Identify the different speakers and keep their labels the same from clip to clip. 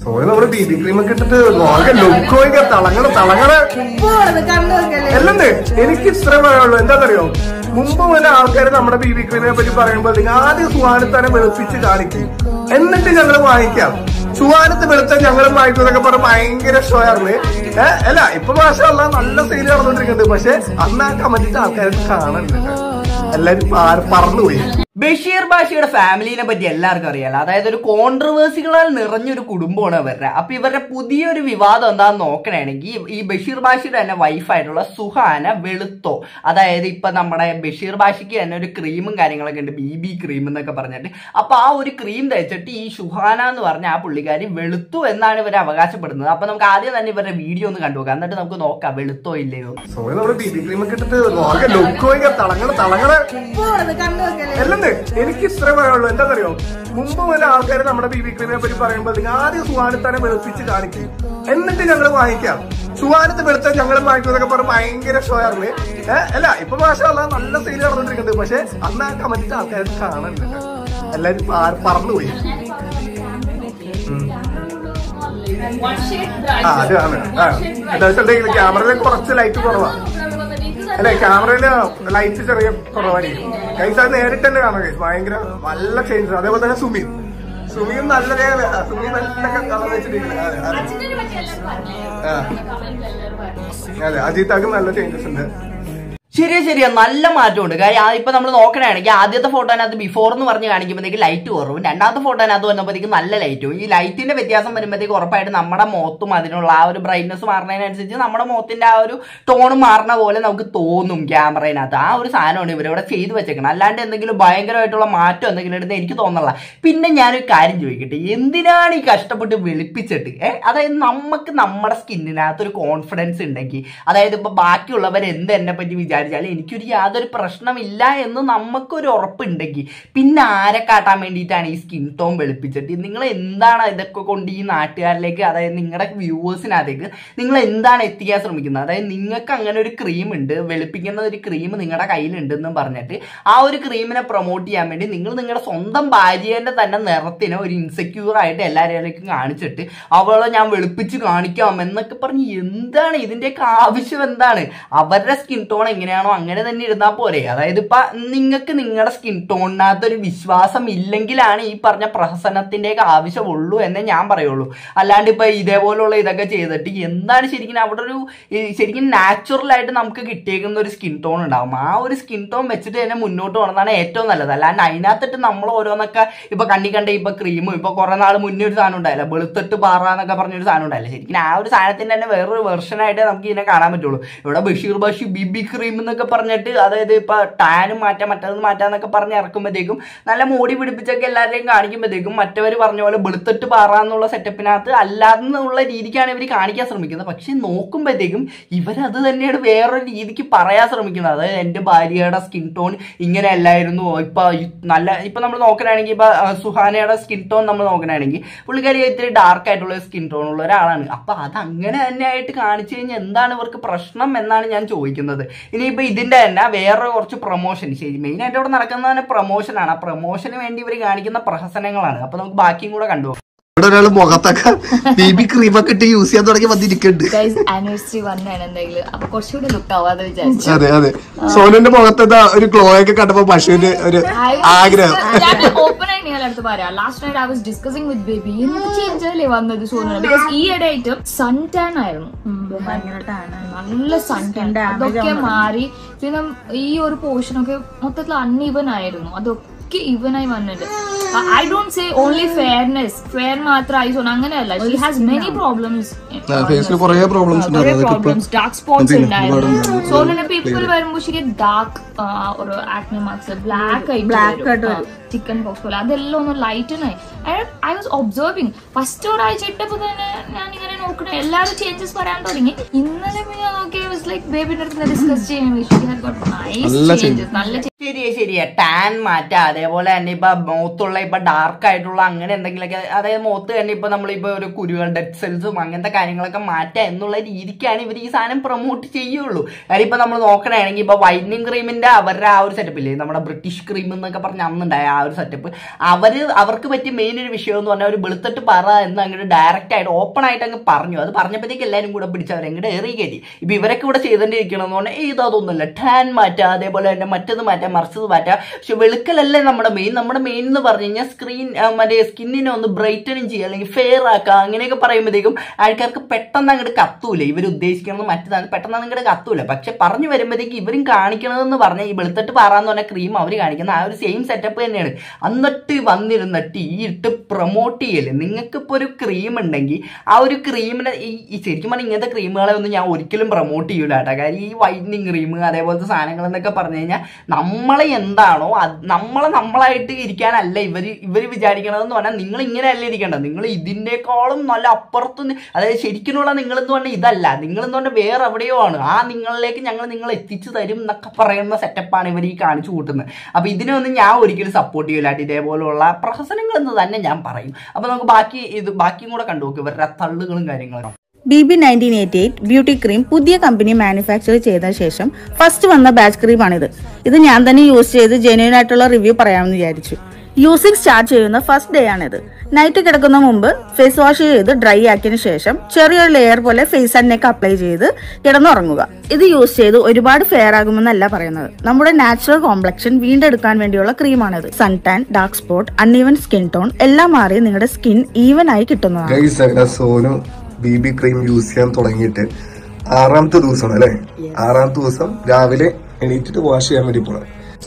Speaker 1: Sorry നമ്മള് B B cream ഒക്കെ ഇട്ടിട്ട് നോക്കെ ലുക്ക് തളങ്ങണ തളങ്ങണ
Speaker 2: കണ്ണു വെക്കല്ലേ
Speaker 1: അല്ലെന്നേ എനിക്ക് ഇത്ര പറയുള്ളൂ എന്താണെന്നറിയോ മുമ്പ് മുതലേ ആൾക്കാർ നമ്മുടെ ബി ബി ക്രീമിനെ പറ്റി പറയുമ്പോൾ നിങ്ങൾ ആദ്യം സുവാനത്താനെ വെളുപ്പിച്ച് കാണിക്കും എന്നിട്ട് ഞങ്ങൾ വാങ്ങിക്കാം സുവാനത്ത് വെളുത്ത ഞങ്ങളും വാങ്ങിക്കും എന്നൊക്കെ പറഞ്ഞ് ഭയങ്കര ഷോ ആയിരുന്നു ഏഹ് അല്ല ഇപ്പൊ മാഷല്ല നല്ല സെയിൽ നടന്നുകൊണ്ടിരിക്കുന്നുണ്ട് പക്ഷെ അന്ന് ആ കമന്റിട്ട് ആൾക്കാർക്ക് കാണാനില്ല എല്ലാരും പാ- പറന്നുപോയി
Speaker 3: ബഷീർ ബാഷിയുടെ ഫാമിലിനെ പറ്റി എല്ലാവർക്കും അറിയാലോ അതായത് ഒരു കോൺട്രവേഴ്സികളാൽ നിറഞ്ഞൊരു കുടുംബമാണ് ഇവരുടെ അപ്പൊ ഇവരുടെ പുതിയൊരു വിവാദം എന്താന്ന് നോക്കണമെങ്കിൽ ഈ ബഷീർ ബാഷിയുടെ തന്നെ വൈഫായിട്ടുള്ള സുഹാന വെളുത്തോ അതായത് ഇപ്പൊ നമ്മുടെ ബഷീർ ബാഷിക്ക് തന്നെ ഒരു ക്രീമും കാര്യങ്ങളൊക്കെ ഉണ്ട് ബി ബി ക്രീം എന്നൊക്കെ പറഞ്ഞിട്ട് അപ്പൊ ആ ഒരു ക്രീം തേച്ചിട്ട് ഈ സുഹാന എന്ന് പറഞ്ഞ ആ പുള്ളിക്കാരി വെളുത്തു എന്നാണ് ഇവർ അവകാശപ്പെടുന്നത് അപ്പൊ നമുക്ക് ആദ്യം തന്നെ ഇവരുടെ വീഡിയോ ഒന്ന് കണ്ടുപോകാം എന്നിട്ട് നമുക്ക് നോക്കാം വെളുത്തോ ഇല്ലയോ
Speaker 1: സോറി നമ്മള് ബി ബി ക്രീം ഒക്കെ ഇട്ടിട്ട് നോക്കെ ലുക്ക് തളങ്ങണ തളങ്ങണ
Speaker 2: കണ്ണു വെക്കല്ലേ
Speaker 1: അല്ലെന്നേ എനിക്ക് ഇത്ര പറയുള്ളൂ എന്താണെന്നറിയോ മുമ്പ് മുതലേ ആൾക്കാർ നമ്മുടെ ബി ബി ക്രീമിനെ പറ്റി പറയുമ്പോൾ നിങ്ങൾ ആദ്യം സുവാനത്താനെ വെളുപ്പിച്ച് കാണിക്കും എന്നിട്ട് ഞങ്ങൾ വാങ്ങിക്കാം സുവാനത്ത് വെളുത്ത ഞങ്ങളും വാങ്ങിക്കും എന്നൊക്കെ പറഞ്ഞ് ഭയങ്കര ഷോ ആയിരുന്നു ഏഹ് അല്ല ഇപ്പൊ മാഷല്ല നല്ല സെയിൽ നടന്നുകൊണ്ടിരിക്കുന്നുണ്ട് പക്ഷെ അന്ന് ആ കമന്റിട്ട് ആൾക്കാർക്ക് കാണാനില്ല എല്ലാരും പാ- പറന്നുപോയി ആ അതാണ് ആ എന്താ വെച്ചിട്ടുണ്ടെങ്കിൽ ക്യാമറയിൽ കുറച്ച് ലൈറ്റ് കുറവാണ് അല്ലെ ക്യാമറയില് ലൈറ്റ് ചെറിയ കുറവായിരിക്കും കൈസ് അത് നേരിട്ട് തന്നെ കാണാം guys. ഭയങ്കര നല്ല ചേഞ്ച് അതേപോലെ തന്നെ സുമി സുമിയും നല്ല രേഖ- സുമി നല്ല കളർ വെച്ചിട്ടില്ല അതെ അജിത്താക്കും നല്ല ചേഞ്ചസ് ഉണ്ട്
Speaker 3: ശരിയാ ശരിയാ നല്ല മാറ്റമുണ്ട് കാര്യം ആ ഇപ്പൊ നമ്മൾ നോക്കണമെങ്കിൽ ആദ്യത്തെ ഫോട്ടോനകത്ത് ബിഫോർ എന്ന് പറഞ്ഞ് കാണിക്കുമ്പോഴത്തേക്ക് ലൈറ്റ് കുറവും രണ്ടാമത്തെ ഫോട്ടോനകത്ത് വന്നപ്പോഴത്തേക്ക് നല്ല ലൈറ്റും ഈ ലൈറ്റിന്റെ വ്യത്യാസം വരുമ്പോഴത്തേക്ക് ഉറപ്പായിട്ട് നമ്മുടെ മുഖത്തും അതിനുള്ള ആ ഒരു ബ്രൈറ്റ്നസ് മാറുന്നതിനനുസരിച്ച് നമ്മുടെ മുഖത്തിന്റെ ആ ഒരു ടോൺ മാറുന്ന പോലെ നമുക്ക് തോന്നും ക്യാമറയിനകത്ത് ആ ഒരു സാധനമാണ് ഇവരിവിടെ ചെയ്തു വെച്ചേക്കണം അല്ലാണ്ട് എന്തെങ്കിലും ഭയങ്കരമായിട്ടുള്ള മാറ്റം എന്തെങ്കിലും എടുത്ത് എനിക്ക് തോന്നല്ല പിന്നെ ഞാനൊരു കാര്യം ചോദിക്കട്ടെ എന്തിനാണ് ഈ കഷ്ടപ്പെട്ട് വെളുപ്പിച്ചിട്ട് ഏഹ് അതായത് നമുക്ക് നമ്മുടെ സ്കിന്നിനകത്ത് ഒരു കോൺഫിഡൻസ് ഉണ്ടെങ്കിൽ അതായത് ഇപ്പൊ ബാക്കിയുള്ളവർ എന്ത് എന്നെ പറ്റി വിചാരിച്ചാലും എനിക്കൊരു യാതൊരു പ്രശ്നമില്ല എന്ന് നമുക്കൊരു ഉറപ്പുണ്ടെങ്കിൽ പിന്നെ ആരെ കാട്ടാൻ വേണ്ടിയിട്ടാണ് ഈ സ്കിൻ ടോൺ വെളുപ്പിച്ചിട്ട് നിങ്ങൾ എന്താണ് ഇതൊക്കെ കൊണ്ട് ഈ നാട്ടുകാരിലേക്ക് അതായത് നിങ്ങളുടെ വ്യൂവേഴ്സിനകത്തേക്ക് നിങ്ങൾ എന്താണ് എത്തിക്കാൻ ശ്രമിക്കുന്നത് അതായത് നിങ്ങൾക്ക് അങ്ങനെ ഒരു ക്രീം ഉണ്ട് വെളുപ്പിക്കുന്ന ഒരു ക്രീം നിങ്ങളുടെ കയ്യിലുണ്ടെന്നും പറഞ്ഞിട്ട് ആ ഒരു ക്രീമിനെ പ്രൊമോട്ട് ചെയ്യാൻ വേണ്ടി നിങ്ങൾ നിങ്ങളുടെ സ്വന്തം ഭാര്യേന്റെ തന്നെ നിറത്തിനെ ഒരു ഇൻസെക്യൂർ ആയിട്ട് എല്ലാവരിലേക്കും കാണിച്ചിട്ട് അവളെ ഞാൻ വെളുപ്പിച്ച് കാണിക്കാം എന്നൊക്കെ പറഞ്ഞ് എന്താണ് ഇതിന്റെയൊക്കെ ആവശ്യം എന്താണ് അവരുടെ സ്കിൻ ടോൺ എങ്ങനെയാണോ അങ്ങനെ തന്നെ ഇരുന്നാൽ പോരെ അതായത് ഇപ്പൊ നിങ്ങൾക്ക് നിങ്ങളുടെ സ്കിൻ ടോണിനകത്ത് ഒരു വിശ്വാസം ഇല്ലെങ്കിലാണ് ഈ പറഞ്ഞ പ്രഹസനത്തിന്റെയൊക്കെ ആവശ്യമുള്ളൂ എന്നേ ഞാൻ പറയുള്ളൂ അല്ലാണ്ട് ഇപ്പൊ ഇതേപോലുള്ള ഇതൊക്കെ ചെയ്തിട്ട് എന്താണ് ശരിക്കും അവിടെ ഒരു ഈ ശരിക്കും നാച്ചുറൽ ആയിട്ട് നമുക്ക് കിട്ടിയേക്കുന്ന ഒരു സ്കിൻ ടോൺ ഉണ്ടാവും ആ ഒരു സ്കിൻ ടോൺ വെച്ചിട്ട് തന്നെ മുന്നോട്ട് പോകുന്നതാണ് ഏറ്റവും നല്ലത് അല്ലാണ്ട് അതിനകത്തിട്ട് നമ്മൾ ഓരോന്നൊക്കെ ഇപ്പൊ കണ്ണി കണ്ട ഇപ്പൊ ക്രീം ഇപ്പൊ കുറെ നാൾ മുന്നേ ഒരു സാധനം ഉണ്ടായില്ല വെളുത്തിട്ട് പാറ എന്നൊക്കെ പറഞ്ഞൊരു സാധനം ഉണ്ടായില്ല ശരിക്കും ആ ഒരു സാധനത്തിന്റെ തന്നെ വേറൊരു വെർഷൻ ആയിട്ട് നമുക്ക് ഇതിനെ കാണാൻ പറ്റുള്ളൂ ഇവിടെ ബഷീർ ബഷി ബിബി ക്രീം എന്നൊക്കെ പറഞ്ഞിട്ട് അതായത് ഇപ്പൊ ടാനും മാറ്റാം മറ്റേത് മാറ്റാന്നൊക്കെ പറഞ്ഞ് ഇറക്കുമ്പോഴത്തേക്കും നല്ല മോടി പിടിപ്പിച്ചൊക്കെ എല്ലാവരെയും കാണിക്കുമ്പോഴത്തേക്കും മറ്റവർ പറഞ്ഞ പോലെ വെളുത്തിട്ട് പാറ എന്നുള്ള സെറ്റപ്പിനകത്ത് അല്ലാതെന്നുള്ള രീതിക്കാണ് ഇവർ കാണിക്കാൻ ശ്രമിക്കുന്നത് പക്ഷെ നോക്കുമ്പോഴത്തേക്കും ഇവരത് തന്നെയാണ് വേറൊരു രീതിക്ക് പറയാൻ ശ്രമിക്കുന്നത് അതായത് എൻ്റെ ഭാര്യയുടെ സ്കിൻ ടോൺ ഇങ്ങനെ അല്ലായിരുന്നു ഇപ്പൊ ഈ നല്ല ഇപ്പൊ നമ്മൾ നോക്കണമെങ്കിൽ ഇപ്പൊ ആ, സുഹാനയുടെ സ്കിൻ ടോൺ നമ്മൾ നോക്കണമെങ്കിൽ പുള്ളിക്കാരി ഇത്തിരി ഡാർക്ക് ആയിട്ടുള്ള സ്കിൻ ടോൺ ഉള്ള ഒരാളാണ് അപ്പൊ അത് അങ്ങനെ തന്നെ ആയിട്ട് കാണിച്ചു കഴിഞ്ഞാൽ എന്താണ് ഇവർക്ക് പ്രശ്നം എന്നാണ് ഞാൻ ചോദിക്കുന്നത് ഇനിയിപ്പോ ഇതിന്റെ തന്നെ വേറെ കുറച്ച് പ്രൊമോഷൻ ശരി മെയിൻ ആയിട്ട് ഇവിടെ നടക്കുന്നത് തന്നെ പ്രൊമോഷനാണ് ആ പ്രൊമോഷന് വേണ്ടി ഇവർ കാണിക്കുന്ന പ്രഹസനങ്ങളാണ് അപ്പൊ നമുക്ക് ബാക്കിയും കൂടെ കണ്ടു
Speaker 1: ഇവിടെ ഒരാൾ മുഖത്തൊക്കെ ബി ബി ക്രീമൊക്കെ ഇട്ട് യൂസ് ചെയ്യാൻ തുടങ്ങി വന്നിരിക്കുന്നുണ്ട്
Speaker 4: ഗൈസ് ആനിവേഴ്സറി വന്നാണ് എന്തെങ്കിലും അപ്പൊ കുറച്ചുകൂടി ലുക്ക് ആവാതെ വിചാരിച്ചു
Speaker 1: അതെ അതെ സോനുന്റെ മുഖത്ത് ഒരു ഗ്ലോ ഒക്കെ കണ്ടപ്പോ പശുവിന്റെ ഒരു ആഗ്രഹം
Speaker 4: ഞാൻ ഓപ്പൺ ആയിട്ട് ഞാൻ അടുത്ത് പറയാം last night I was discussing with baby എന്ത് ചേഞ്ച് അല്ലേ വന്നത് സോനു ബിക്കോസ് ഈ ഇടയായിട്ട് സൺ ടാൻ ആയിരുന്നു നല്ല സൺ ടാൻ അതൊക്കെ മാറി പിന്നെ ഈ ഒരു പോർഷൻ ഒക്കെ മൊത്തത്തിൽ അൺഈവൻ ആയിരുന്നു അതൊക്കെ ഈവൻ ആയി വന്നിട്ട് I don't say only fairness fair മാത്രമായി സോന അങ്ങനെയല്ല ഷീ ഹാസ് മെനി പ്രോബ്ലംസ്
Speaker 1: ഫേസിൽ കുറെ പ്രോബ്ലംസ്
Speaker 4: പ്രോബ്ലംസ് ഡാർക്ക് സ്പോട്ട്സ് ഉണ്ടായിരുന്നു സോനന്റെ പീപ്പിൾ വരുമ്പോൾ ശരി ഡാർക്ക് ഒരു ആക്നെ മാർക്സ് ബ്ലാക്ക് ആയി
Speaker 2: Black ആയിട്ട് വരും.
Speaker 4: ചിക്കൻ ബോക്സ് പോലെ അതെല്ലാം ഒന്ന് ലൈറ്റനായി ഐ വാസ് ഒബ്സർവിങ് ഫസ്റ്റ് ഒരാഴ്ച ഇട്ടപ്പോ തന്നെ ഞാൻ ഇങ്ങനെ നോക്കണേ എല്ലാവരും ചേഞ്ചസ് പറയാൻ തുടങ്ങി ഇന്നലെ പിന്നെ ഞാൻ നോക്കിയ ലൈക്ക് ബേബിന്റെ അടുത്ത് ഡിസ്കസ് ചെയ്യാൻ നൈസ് ചേഞ്ചസ് നല്ല
Speaker 3: ശരിയാ ശരിയാ ടാൻ മാറ്റാ അതേപോലെ തന്നെ ഇപ്പൊ മുഖത്തുള്ള ഇപ്പൊ ഡാർക്ക് ആയിട്ടുള്ള അങ്ങനെ എന്തെങ്കിലുമൊക്കെ അതായത് മുഖത്ത് തന്നെ ഇപ്പൊ നമ്മളിപ്പോ ഒരു കുരുകൾ ഡെഡ് സെൽസും അങ്ങനത്തെ കാര്യങ്ങളൊക്കെ മാറ്റാ എന്നുള്ള രീതിക്കാണ് ഇവർ ഈ സാധനം പ്രൊമോട്ട് ചെയ്യുള്ളൂ കാര്യം ഇപ്പൊ നമ്മൾ നോക്കണമെങ്കിൽ ഇപ്പൊ വൈറ്റനിങ് ക്രീമിന്റെ അവരുടെ ആ ഒരു സെറ്റപ്പ് ഇല്ലേ നമ്മുടെ ബ്രിട്ടീഷ് ക്രീം എന്നൊക്കെ പറഞ്ഞ അന്നുണ്ടായ ആ ഒരു സെറ്റപ്പ് അവര് അവർക്ക് പറ്റിയ മെയിൻ ഒരു വിഷയം എന്ന് പറഞ്ഞാൽ ഒരു വെളുത്തിട്ട് പറ എന്ന് അങ്ങോട്ട് ഡയറക്റ്റ് ആയിട്ട് ഓപ്പൺ ആയിട്ട് അങ്ങ് പറഞ്ഞു അത് പറഞ്ഞപ്പോഴത്തേക്ക് എല്ലാവരും കൂടെ പിടിച്ച് അവരെങ്ങോട്ട് ഏറി കയറ്റി ഇപ്പൊ ഇവരൊക്കെ ഇവിടെ ചെയ്തോണ്ടിരിക്കണം എന്ന് പറഞ്ഞാൽ ഇതൊന്നുമില്ല ടാൻ മാറ്റാ അതേപോലെ തന്നെ മറ്റത് മാറ്റാം മറിച്ചത് മാറ്റാം പക്ഷെ വെളുക്കലല്ലേ നമ്മുടെ മെയിൻ നമ്മുടെ മെയിൻ എന്ന് പറഞ്ഞു കഴിഞ്ഞാൽ സ്ക്രീൻ മറ്റേ സ്കിന്നിനെ ഒന്ന് ബ്രൈറ്റനും ചെയ്യുക അല്ലെങ്കിൽ ഫെയർ ആക്കുക അങ്ങനെയൊക്കെ പറയുമ്പോഴത്തേക്കും ആൾക്കാർക്ക് പെട്ടെന്ന് അങ്ങോട്ട് കത്തൂല ഇവർ ഉദ്ദേശിക്കുന്നത് മറ്റതാണ് പെട്ടെന്ന് അങ്ങോട്ട് കത്തൂല പക്ഷെ പറഞ്ഞു വരുമ്പോഴത്തേക്ക് ഇവരും കാണിക്കണതെന്ന് പറഞ്ഞാൽ ഈ വെളുത്തിട്ട് പാറാന്ന് പറഞ്ഞ ക്രീം അവർ കാണിക്കുന്ന ആ ഒരു സെയിം സെറ്റപ്പ് തന്നെയാണ് എന്നിട്ട് വന്നിരുന്നിട്ട് ഈ ഇട്ട് പ്രൊമോട്ട് ചെയ്യല് നിങ്ങൾക്ക് ഇപ്പോൾ ഒരു ക്രീം ഉണ്ടെങ്കിൽ ആ ഒരു ക്രീമിനെ ഈ ഈ ശരിക്കും പറഞ്ഞാൽ ഇങ്ങനത്തെ ക്രീമുകളെ ഒന്നും ഞാൻ ഒരിക്കലും പ്രൊമോട്ട് ചെയ്യൂല കേട്ടോ കാര്യം ഈ വൈറ്റനിങ് ക്രീം അതേപോലത്തെ സാധനങ്ങൾ എന്നൊക്കെ പറഞ്ഞു കഴിഞ്ഞാൽ നമ്മളെ എന്താണോ അത് നമ്മളെ നമ്മളായിട്ട് ഇരിക്കാനല്ല ഇവർ ഇവർ വിചാരിക്കണതെന്ന് പറഞ്ഞാൽ നിങ്ങൾ ഇങ്ങനെയല്ല ഇരിക്കേണ്ടത് നിങ്ങൾ ഇതിൻ്റെക്കാളും നല്ല അപ്പുറത്ത് നി- അതായത് ശരിക്കുമുള്ള നിങ്ങളെന്ന് പറഞ്ഞാൽ ഇതല്ല നിങ്ങളെന്ന് പറഞ്ഞാൽ വേറെ എവിടെയോ ആണ് ആ നിങ്ങളിലേക്ക് ഞങ്ങൾ നിങ്ങളെ എത്തിച്ചു തരും എന്നൊക്കെ പറയുന്ന സെറ്റപ്പാണ് ഇവർ ഈ കാണിച്ചു കൂട്ടുന്നത് അപ്പൊ ഇതിനൊന്നും ഞാൻ ഒരിക്കലും സപ്പോർട്ട് ചെയ്യില്ല ഇതേപോലുള്ള പ്രഹസനങ്ങൾ എന്ന് തന്നെ ഞാൻ പറയും അപ്പൊ നമുക്ക് ബാക്കി ഇത് ബാക്കിയും കൂടെ കണ്ടു നോക്കും ഇവരുടെ തള്ളുകളും കാര്യങ്ങളും
Speaker 5: B B nineteen eighty eight beauty cream പുതിയ കമ്പനി മാനുഫാക്ചർ ചെയ്ത ശേഷം ഫസ്റ്റ് വന്ന ബാച്ച് ക്രീമാണിത് ഇത് ഞാൻ തന്നെ യൂസ് ചെയ്ത് ജെന്യൂൻ ആയിട്ടുള്ള റിവ്യൂ പറയാമെന്ന് വിചാരിച്ചു യൂസിങ് സ്റ്റാർട്ട് ചെയ്യുന്ന ഫസ്റ്റ് ഡേ ആണിത് നൈറ്റ് കിടക്കുന്ന മുമ്പ് ഫേസ് വാഷ് ചെയ്ത് ഡ്രൈ ആക്കിയതിനു ശേഷം ചെറിയൊരു ലെയർ പോലെ ഫേസ് ആൻഡ് നെക്ക് അപ്ലൈ ചെയ്ത് കിടന്നുറങ്ങുക ഇത് യൂസ് ചെയ്ത് ഒരുപാട് ഫെയർ ആകുമെന്നല്ല പറയുന്നത് നമ്മുടെ നാച്ചുറൽ കോംപ്ലക്ഷൻ വീണ്ടെടുക്കാൻ വേണ്ടിയുള്ള ക്രീമാണിത് sun tan dark spot uneven skin tone എല്ലാം മാറി നിങ്ങളുടെ സ്കിൻ ഈവൻ ആയി കിട്ടുന്നതാണ്
Speaker 1: ഗൈസ് അങ്ങനെ സോനു ബി ബി ക്രീം യൂസ് ചെയ്യാൻ തുടങ്ങിയിട്ട് ആറാമത്തെ ദിവസമാണ് അല്ലേ ആറാമത്തെ ദിവസം രാവിലെ എണീറ്റിട്ട് വാഷ് ചെയ്യാൻ വേണ്ടി പോണത്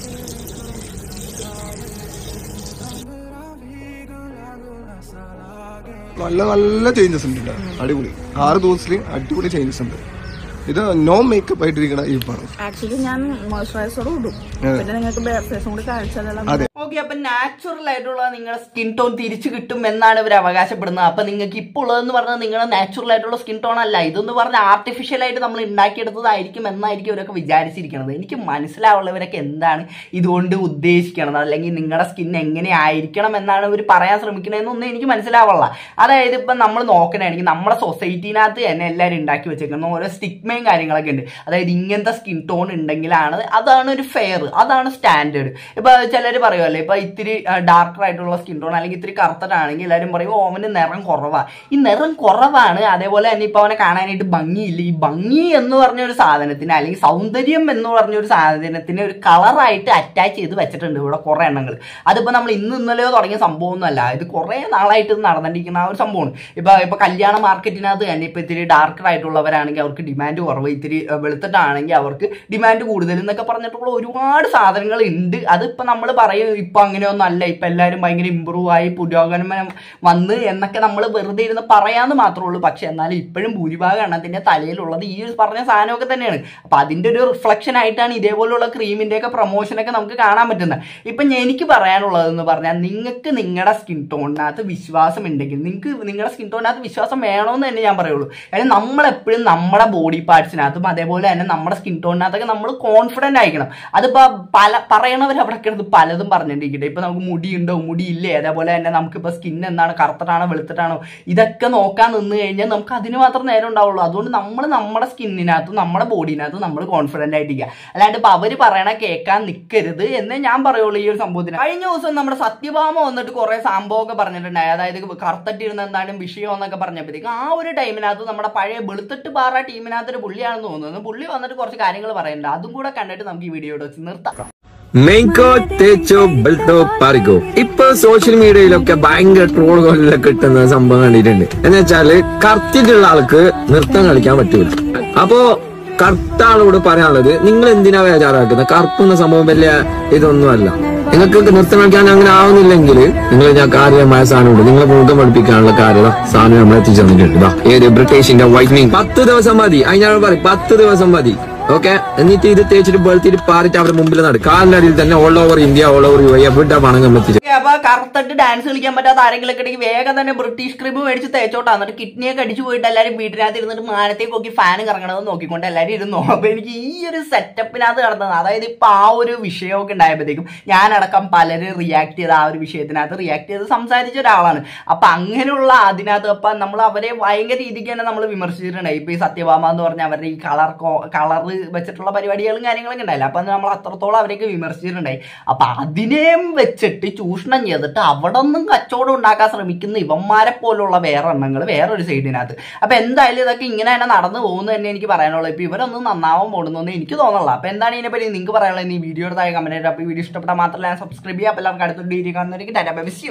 Speaker 1: നല്ല നല്ല ചേഞ്ചസ് ഉണ്ട് ഇതില്. അടിപൊളി ആറ് ദിവസത്തിൽ അടിപൊളി ചേഞ്ചസ് ഉണ്ട് ഇത് നോ മേക്കപ്പ് ആയിട്ടിരിക്കണ ഈ പടം
Speaker 5: ആക്ച്വലി ഞാൻ മോയ്സ്ചറൈസർ ഇടും പിന്നെ നിങ്ങൾക്ക് ഫേസും കൂടി കാണിച്ചാലുള്ള
Speaker 1: അതെ
Speaker 3: ഓക്കെ അപ്പൊ നാച്ചുറൽ ആയിട്ടുള്ള നിങ്ങളുടെ സ്കിൻ ടോൺ തിരിച്ചു കിട്ടും എന്നാണ് ഇവർ അവകാശപ്പെടുന്നത് അപ്പൊ നിങ്ങൾക്ക് ഇപ്പോൾ ഉള്ളതെന്ന് പറഞ്ഞാൽ നിങ്ങളുടെ നാച്ചുറൽ ആയിട്ടുള്ള സ്കിൻ ടോൺ അല്ല ഇതെന്ന് പറഞ്ഞാൽ ആർട്ടിഫിഷ്യൽ ആയിട്ട് നമ്മൾ ഉണ്ടാക്കിയെടുത്തതായിരിക്കും എന്നായിരിക്കും ഇവരൊക്കെ വിചാരിച്ചിരിക്കുന്നത് എനിക്ക് മനസ്സിലാവുള്ളവരൊക്കെ എന്താണ് ഇതുകൊണ്ട് ഉദ്ദേശിക്കണത് അല്ലെങ്കിൽ നിങ്ങളുടെ സ്കിൻ എങ്ങനെ ആയിരിക്കണം എന്നാണ് ഇവർ പറയാൻ ശ്രമിക്കണതെന്നൊന്നും എനിക്ക് മനസ്സിലാവുള്ള അതായത് ഇപ്പം നമ്മൾ നോക്കണമെങ്കിൽ നമ്മുടെ സൊസൈറ്റിനകത്ത് തന്നെ എല്ലാവരും ഉണ്ടാക്കി വെച്ചേക്കുന്ന ഓരോ സ്റ്റിഗ്മയും കാര്യങ്ങളൊക്കെ ഉണ്ട് അതായത് ഇങ്ങനത്തെ സ്കിൻ ടോൺ ഉണ്ടെങ്കിലാണ് അതാണ് ഒരു ഫെയർ അതാണ് സ്റ്റാൻഡേർഡ് ഇപ്പൊ ചിലർ പറയുമല്ലോ ഇപ്പൊ ഇത്തിരി ഡാർക്കർ ആയിട്ടുള്ള സ്കിൻ ടോൺ അല്ലെങ്കിൽ ഇത്തിരി കറുത്തിട്ടാണെങ്കിൽ എല്ലാവരും പറയും "ഓ, അവന് നിറം കുറവാ ഈ നിറം കുറവാണ് അതേപോലെ തന്നെ ഇപ്പൊ അവനെ കാണാനായിട്ട് ഭംഗിയില്ല ഈ ഭംഗി എന്ന് പറഞ്ഞ ഒരു സാധനത്തിന് അല്ലെങ്കിൽ സൗന്ദര്യം എന്ന് പറഞ്ഞ ഒരു സാധനത്തിന് ഒരു കളറായിട്ട് അറ്റാച്ച് ചെയ്ത് വെച്ചിട്ടുണ്ട് ഇവിടെ കുറെ എണ്ണങ്ങൾ അതിപ്പോ നമ്മൾ ഇന്ന് ഇന്നലെയോ തുടങ്ങിയ സംഭവമൊന്നുമല്ല ഇത് കുറെ നാളായിട്ട് ഇത് നടന്നിരിക്കുന്ന ആ ഒരു സംഭവമാണ് ഇപ്പൊ ഇപ്പൊ കല്യാണ മാർക്കറ്റിനകത്ത് തന്നെ ഇപ്പൊ ഇത്തിരി ഡാർക്കർ ആയിട്ടുള്ളവരാണെങ്കിൽ അവർക്ക് ഡിമാൻഡ് കുറവ് ഇത്തിരി അഹ് വെളുത്തിട്ടാണെങ്കിൽ അവർക്ക് ഡിമാൻഡ് കൂടുതൽ എന്നൊക്കെ പറഞ്ഞിട്ടുള്ള ഒരുപാട് സാധനങ്ങൾ ഉണ്ട് അതിപ്പോ നമ്മൾ പറയും ഇപ്പൊ അങ്ങനെയൊന്നും അല്ല ഇപ്പൊ എല്ലാവരും ഭയങ്കര ഇമ്പ്രൂവ് ആയി പുരോഗമനം വന്ന് എന്നൊക്കെ നമ്മൾ വെറുതെ ഇരുന്ന് പറയാന്ന് മാത്രമേ ഉള്ളൂ പക്ഷെ എന്നാലും ഇപ്പോഴും ഭൂരിഭാഗം എണ്ണത്തിന്റെ തലയിലുള്ളത് ഈ ഒരു പറഞ്ഞ സാധനമൊക്കെ തന്നെയാണ് അപ്പൊ അതിന്റെ ഒരു റിഫ്ലക്ഷൻ ആയിട്ടാണ് ഇതേപോലുള്ള ക്രീമിന്റെ ഒക്കെ പ്രൊമോഷനൊക്കെ നമുക്ക് കാണാൻ പറ്റുന്നത് ഇപ്പൊ ഞാൻ- എനിക്ക് പറയാനുള്ളതെന്ന് പറഞ്ഞാൽ നിങ്ങൾക്ക് നിങ്ങളുടെ സ്കിൻ ടോണിനകത്ത് വിശ്വാസം ഉണ്ടെങ്കിൽ നിങ്ങൾക്ക് നിങ്ങളുടെ സ്കിൻ ടോണിനകത്ത് വിശ്വാസം വേണമെന്ന് തന്നെ ഞാൻ പറയുള്ളൂ കാര്യം നമ്മളെപ്പോഴും നമ്മുടെ ബോഡി പാർട്സിനകത്തും അതേപോലെ തന്നെ നമ്മുടെ സ്കിൻ ടോണിനകത്തൊക്കെ നമ്മൾ കോൺഫിഡന്റ് ആയിരിക്കണം അതിപ്പോ പല പറയണവർ അവിടെ കിടന്ന് പലതും പറഞ്ഞിട്ടിരിക്കട്ടെ ഇപ്പൊ നമുക്ക് മുടിയുണ്ടോ മുടിയില്ലേ അതേപോലെ തന്നെ നമുക്കിപ്പോ സ്കിൻ എന്താണ് കറുത്തിട്ടാണോ വെളുത്തിട്ടാണോ ഇതൊക്കെ നോക്കാൻ നിന്ന് കഴിഞ്ഞാൽ നമുക്ക് അതിന് മാത്രം നേരം ഉണ്ടാവുള്ളൂ അതുകൊണ്ട് നമ്മൾ നമ്മുടെ സ്കിന്നിനകത്തും നമ്മുടെ ബോഡിനകത്തും നമ്മൾ കോൺഫിഡന്റ് ആയിട്ടിരിക്കുക അല്ലാണ്ട് ഇപ്പൊ അവര് പറയണ കേൾക്കാൻ നിൽക്കരുത് എന്നേ ഞാൻ പറയുള്ളൂ ഈ ഒരു സംഭവത്തിന് കഴിഞ്ഞ ദിവസം നമ്മുടെ സത്യഭാമ വന്നിട്ട് കുറെ സംഭവമൊക്കെ പറഞ്ഞിട്ടുണ്ടായി അതായത് കറുത്തട്ടിരുന്ന എന്തായാലും വിഷയം എന്നൊക്കെ പറഞ്ഞപ്പോഴത്തേക്ക് ആ ഒരു ടൈമിനകത്ത് നമ്മുടെ പഴയ വെളുത്തിട്ട് പാറ ടീമിനകത്ത് ഒരു പുള്ളിയാണെന്ന് തോന്നുന്നു പുള്ളി വന്നിട്ട് കുറച്ച് കാര്യങ്ങൾ പറയുന്നുണ്ട് അതും കൂടെ കണ്ടിട്ട് നമുക്ക് ഈ വീഡിയോ വെച്ച് നിർത്താം
Speaker 6: മെയ്ക്കോ തേച്ചോ ബെൽത്തോ പാറിക്കോ ഇപ്പൊ സോഷ്യൽ മീഡിയയിലൊക്കെ ഭയങ്കര ട്രോളുകളിലൊക്കെ കിട്ടുന്ന സംഭവം കണ്ടിട്ടുണ്ട് എന്ന് വെച്ചാല് കറുത്തിട്ടുള്ള ആൾക്ക് നൃത്തം കളിക്കാൻ പറ്റൂല അപ്പോ കറുത്ത ആളോട് പറയാനുള്ളത് നിങ്ങൾ എന്തിനാ ബേജാറാക്കുന്നത് കറുപ്പുന്ന സംഭവം വലിയ ഇതൊന്നുമല്ല നിങ്ങൾക്ക് നൃത്തം കളിക്കാൻ അങ്ങനെ ആവുന്നില്ലെങ്കിൽ നിങ്ങൾ ഞാൻ കാര്യമായ സാധനമുണ്ട് നിങ്ങളെ മുഖം പഠിപ്പിക്കാനുള്ള കാര്യത സാധനം നമ്മൾ എത്തിച്ചു തന്നിട്ടുണ്ട് ദാ, ഏത് ബ്രിട്ടീഷിന്റെ വൈറ്റനിങ് പത്ത് ദിവസം മതി അതിനാണ് പറയും പത്ത് ദിവസം മതി ഓക്കെ എന്നിട്ട് ഇത് തേച്ചിട്ട് വെളുത്തിട്ട് പാറിട്ട് അവരുടെ മുമ്പിൽ നടക്കും കാലിന്റെ അടിയിൽ തന്നെ all over India all over you എവിടെ വേണമെങ്കിൽ നമ്മൾ എത്തിച്ചു
Speaker 3: അപ്പൊ കറുത്തിട്ട് ഡാൻസ് കളിക്കാൻ പറ്റാത്ത ആരെങ്കിലും ഒക്കെ ഉണ്ടെങ്കിൽ വേഗം തന്നെ ബ്രിട്ടീഷ് ക്രീം മേടിച്ച് തേച്ചോട്ടാ എന്നിട്ട് കിഡ്നിയൊക്കെ അടിച്ചു പോയിട്ട് എല്ലാവരും വീട്ടിനകത്ത് ഇരുന്നിട്ട് മാനത്തേക്ക് നോക്കി ഫാൻ കറങ്ങണത് നോക്കിക്കൊണ്ട് എല്ലാവരും ഇരുന്നു അപ്പൊ എനിക്ക് ഈ ഒരു സെറ്റപ്പിനകത്ത് നടന്നത് അതായത് ഇപ്പൊ ആ ഒരു വിഷയമൊക്കെ ഉണ്ടായപ്പോഴത്തേക്കും ഞാനടക്കം പലര് റിയാക്ട് ചെയ്ത ആ ഒരു വിഷയത്തിനകത്ത് റിയാക്ട് ചെയ്ത് സംസാരിച്ച ഒരാളാണ് അപ്പൊ അങ്ങനെയുള്ള അതിനകത്ത് അപ്പൊ നമ്മൾ അവരെ ഭയങ്കര രീതിക്ക് തന്നെ നമ്മൾ വിമർശിച്ചിട്ടുണ്ടായി ഇപ്പൊ ഈ സത്യഭാമ എന്ന് പറഞ്ഞ അവരുടെ ഈ കളർ കളർ വെച്ചിട്ടുള്ള പരിപാടികളും കാര്യങ്ങളൊക്കെ ഉണ്ടായില്ല അപ്പൊ നമ്മൾ അത്രത്തോളം അവരെയൊക്കെ വിമർശിച്ചിട്ടുണ്ടായി അപ്പൊ അതിനെയും വെച്ചിട്ട് ചൂഷണം ചെയ്തിട്ട് അവിടെ നിന്നും കച്ചവടം ഉണ്ടാക്കാൻ ശ്രമിക്കുന്ന ഇവന്മാരെ പോലുള്ള വേറെ എണ്ണങ്ങൾ വേറൊരു സൈഡിനകത്ത് അപ്പൊ എന്തായാലും ഇതൊക്കെ ഇങ്ങനെ തന്നെ നടന്നു പോകുന്നു തന്നെ എനിക്ക് പറയാനുള്ളൂ ഇപ്പൊ ഇവരൊന്നും നന്നാവാൻ പോകുന്നു എനിക്ക് തോന്നുന്നില്ല അപ്പൊ എന്താണ് ഇതിനെപ്പറ്റി നിങ്ങൾക്ക് പറയാനുള്ളത് ഈ വീഡിയോയുടെ താഴെ കമന്റ് അപ്പൊ ഈ വീഡിയോ ഇഷ്ടപ്പെട്ടാൽ മാത്രമല്ല സബ്സ്ക്രൈബ് ചെയ്യുക അപ്പൊ എല്ലാവർക്കും അടുത്തൊരു വീഡിയോ കാണുന്നവർക്ക് ടാറ്റാ ബൈ